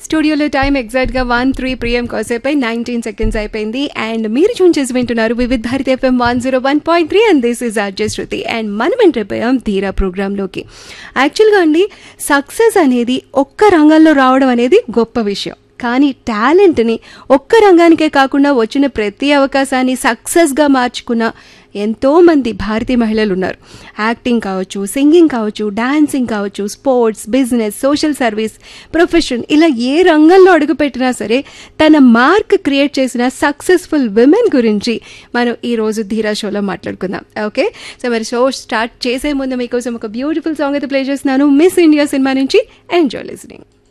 స్టూడియోలో టైం ఎగ్జాక్ట్గా one three PM కాసేపై నైన్టీన్ సెకండ్స్ అయిపోయింది అండ్ మీరు చూన్ చేసి వింటున్నారు Vividh Bharat FM one zero one point three and this is RJ Shruti and మనం ఎంటర్పోయాం ధీరా ప్రోగ్రాంలోకి యాక్చువల్గా అండి సక్సెస్ అనేది ఒక్క రంగంలో రావడం అనేది గొప్ప విషయం కానీ టాలెంట్ని ఒక్క రంగానికే కాకుండా వచ్చిన ప్రతి అవకాశాన్ని సక్సెస్గా మార్చుకున్న ఎంతోమంది భారతీయ మహిళలు ఉన్నారు యాక్టింగ్ కావచ్చు సింగింగ్ కావచ్చు డాన్సింగ్ కావచ్చు sports business social service profession ఇలా ఏ రంగంలో అడుగుపెట్టినా సరే తన మార్క్ క్రియేట్ చేసిన సక్సెస్ఫుల్ విమెన్ గురించి మనం ఈ రోజు ధీరా షోలో మాట్లాడుకుందాం ఓకే సో మరి షో స్టార్ట్ చేసే ముందు మీకోసం ఒక బ్యూటిఫుల్ సాంగ్ అయితే ప్లే చేస్తున్నాను మిస్ ఇండియా సినిమా నుంచి ఎంజాయ్ లిస్నింగ్